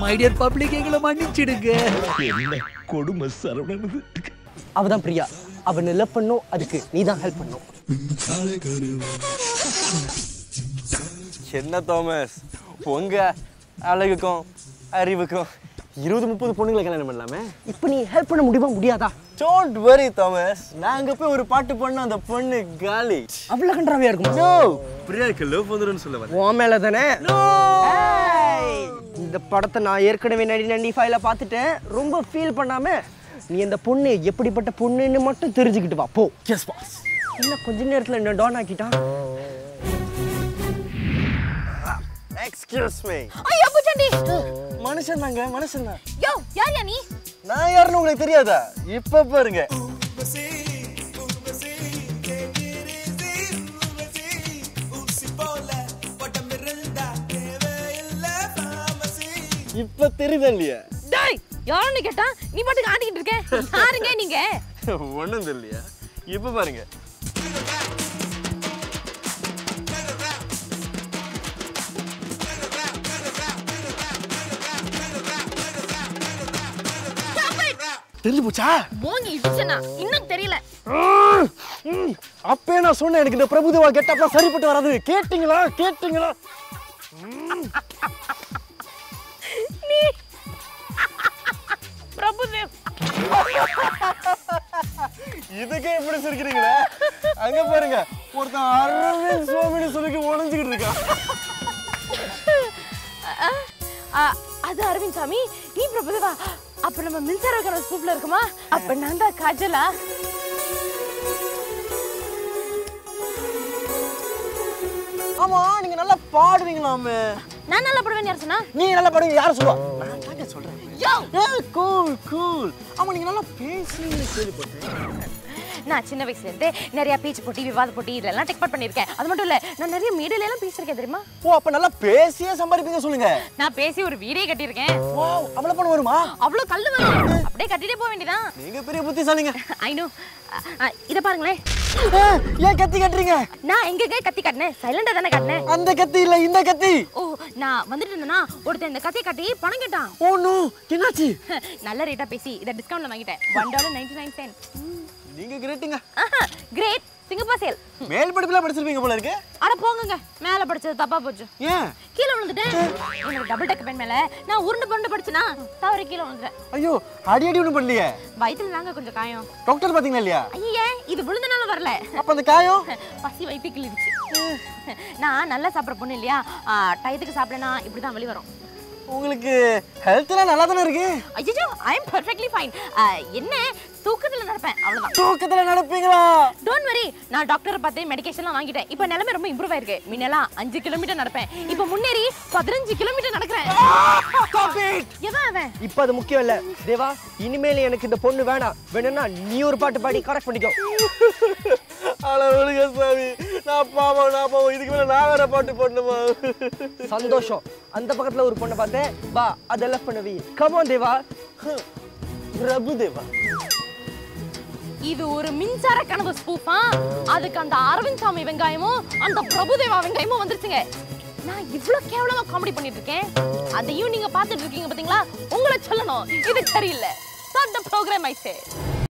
my dear public எங்களை மன்னிச்சிடுங்க என்ன கொடுமை சரவணனது அவ தான் பிரியா அவனை லவ் பண்ணும் அதுக்கு நீ தான் ஹெல்ப் பண்ணும் என்ன தோமஸ் உங்க அழகுக்கும் அறிவுக்கும் இருபது முப்பது பொண்ணுங்களை கல்யாணம் பண்ணலாமே இப்போ நீ ஹெல்ப் பண்ண முடியுமா முடியாதா டோன்ட் வரி தோமஸ் நாங்க போய் ஒரு பாட்டு பண்ண அந்த பொண்ணு காலி அவ்வளோ கன்றாவியா இருக்குமா நோ பிரியாக்கு லவ் வந்துருன்னு சொல்ல வரேன் உன் மேல தானே ஏய், இந்த படத்தை நான் ஏற்கனவே நடி நடி ஃபைல பார்த்துட்டேன் ரொம்ப ஃபீல் பண்ணாம நீ இந்த பொண்ணு எப்படிப்பட்ட பொண்ணுன்னு மட்டும் தெரிஞ்சுக்கிட்டு வா போ எஸ் பாஸ் என்ன கொஞ்ச நேரத்துல என்ன டான் ஆக்கிட்டான் எக்ஸ்கியூஸ் மீ ஐயோ பூச்சண்டி மனுஷன் தாங்க மனுஷன் தான் யோ யார் யா நீ நான் யாருன்னு உங்களுக்கு தெரியாதா இப்ப பாருங்க இப்ப தெரியுதா இல்லையா டேய் யாருன்னு கேட்டா நீ பாட்டுக்கு ஆடிக்கிட்டு இருக்க யாருங்க நீங்க ஒண்ணும் தெரியலையா இப்ப பாருங்க தெரிஞ்சு போச்சா போங்கி இடிச்சனா இன்னும் தெரியல அப்பே நான் சொன்னேன் எனக்கு இந்த பிரபுதேவா கெட்டப்லாம் சரிப்பட்டு வராது கேட்டிங்களா கேட்டிங்களா நீ பிரபுதேவ் இதுக்கே இப்படி சிரிக்கிறீங்களே அங்க பாருங்க ஒருத்தன் அரவிந்த் சுவாமின்னு சொல்லி உணஞ்சுக்கிட்டு இருக்கான் அ, அ, அது அரவிந்த் சாமி நீ பிரபுதேவா அப்ப நம்ம மின்சார கர ஸ்கூப்ல இருக்குமா அப்ப நான் தான் காஜலா ஆமா நீங்க நல்லா பாடுவீங்களாமே நான் நல்லா படுவேன் யார் சொன்னா நீங்க நல்லா பாடுவீங்க யாரும் சொல்லுவா நான் தாங்க சொல்றேன் யோ கூல் கூல் ஆமா நீங்க நல்லா பேசுவீங்கன்னு கேள்விப்பட்டேன் நான் சின்ன வயசுல இருந்தே நிறைய பேச்சு போட்டி விவாத போட்டி இதெல்லாம் டெக் பார்ட் பண்ணிருக்கேன் அது மட்டும் இல்ல நான் நிறைய மீடியால எல்லாம் பேசிருக்கேன் தெரியுமா ஓ அப்ப நல்லா பேசியே சம்பாதிப்பீங்க சொல்லுங்க நான் பேசி ஒரு வீடே கட்டியிருக்கேன் வாவ் அவ்வளவு பணம் வருமா அவ்வளவு கல்லு வரும் அப்படியே கட்டிட்டே போக வேண்டியதான் நீங்க பெரிய புத்திசாலிங்க ஐ நோ இத பாருங்களேன் ஏன் கத்தி கட்டுறீங்க நான் எங்கங்க கத்தி காட்டினேன் சைலண்டா தானே காட்டினேன் அந்த கத்தி இல்ல இந்த கத்தி ஓ நான் வந்துட்டு இருந்தேனா ஒருத்தன் இந்த கத்தியை காட்டி பணம் கேட்டான் ஓ நோ என்னாச்சு நல்ல ரேட்டா பேசி இதை டிஸ்கவுண்ட்ல வாங்கிட்டேன் one dollar ninety nine cent நீங்க கிரேட்டுங்க கிரேட் சிங்கப்பூர் சேல் மேல் படிப்புல படிச்சிருப்பீங்க போல இருக்கு அட போங்கங்க மேல படிச்சது தப்பா போச்சு ஏன் கீழே விழுந்துட்டேன் எனக்கு டபுள் டெக் பென் மேல நான் உருண்டு புரண்டு படிச்சனா தவறி கீழே விழுந்துட்டேன் ஐயோ அடி அடி ஒண்ணும் பண்ணலையே வயித்துல தாங்க கொஞ்சம் காயம் டாக்டர் பாத்தீங்களா இல்லையா ஐயே இது விழுந்தனால வரல அப்ப அந்த காயம் பசி வயிற்று கிழிடுச்சு நான் நல்லா சாப்பிட்ற பொண்ணு இல்லையா ஆ, டயத்துக்கு சாப்பிடனா இப்படி தான் வலி வரும் உங்களுக்கு ஹெல்த்லாம் நல்லா தானே இருக்கு ஐயோ ஐ எம் பர்ஃபெக்ட்லி ஃபைன் என்ன தூக்கத்துல நடப்பேன் அவ்வளவுதான் தூக்கத்துல நடப்பீங்களா டோன்ட் வரி நான் டாக்டரை பார்த்து மெடிகேஷன்லாம் வாங்கிட்டேன் இப்போ நிலைமை ரொம்ப இம்ப்ரூவ் ஆயிருக்கு முன்னெல்லாம் அஞ்சு கிலோமீட்டர் நடப்பேன் இப்போ முன்னேறி பதினஞ்சு கிலோமீட்டர் நடக்கிறேன் எவன் அவன் இப்போ அது முக்கியம் இல்ல தேவா இனிமேல் எனக்கு இந்த பொண்ணு வேணாம் வேணும்னா நீ ஒரு பாட்டு பாடி கரெக்ட் பண்ணிக்கோ அளவுங்க சாமி நான் பாவம் நான் பாவம் இதுக்கு மேல நான் வேற பாட்டு போடணுமா சந்தோஷம் அந்த பக்கத்துல ஒரு பொண்ணை பார்த்தேன் வா அதெல்லாம் பண்ணுவி கமான் தேவா பிரபுதேவா இது ஒரு மின்சார கனவு ஸ்பூஃபா அதுக்கு அந்த அரவிந்த் சாமி வெங்காயமும் அந்த பிரபுதேவா வெங்காயமும் வந்துருச்சுங்க நான் இவ்ளோ கேவலமா காமெடி பண்ணிட்டு இருக்கேன் அதையும் நீங்க பார்த்துட்டு இருக்கீங்க பாத்தீங்களா உங்களை சொல்லணும் இது சரியில்லை start the program I say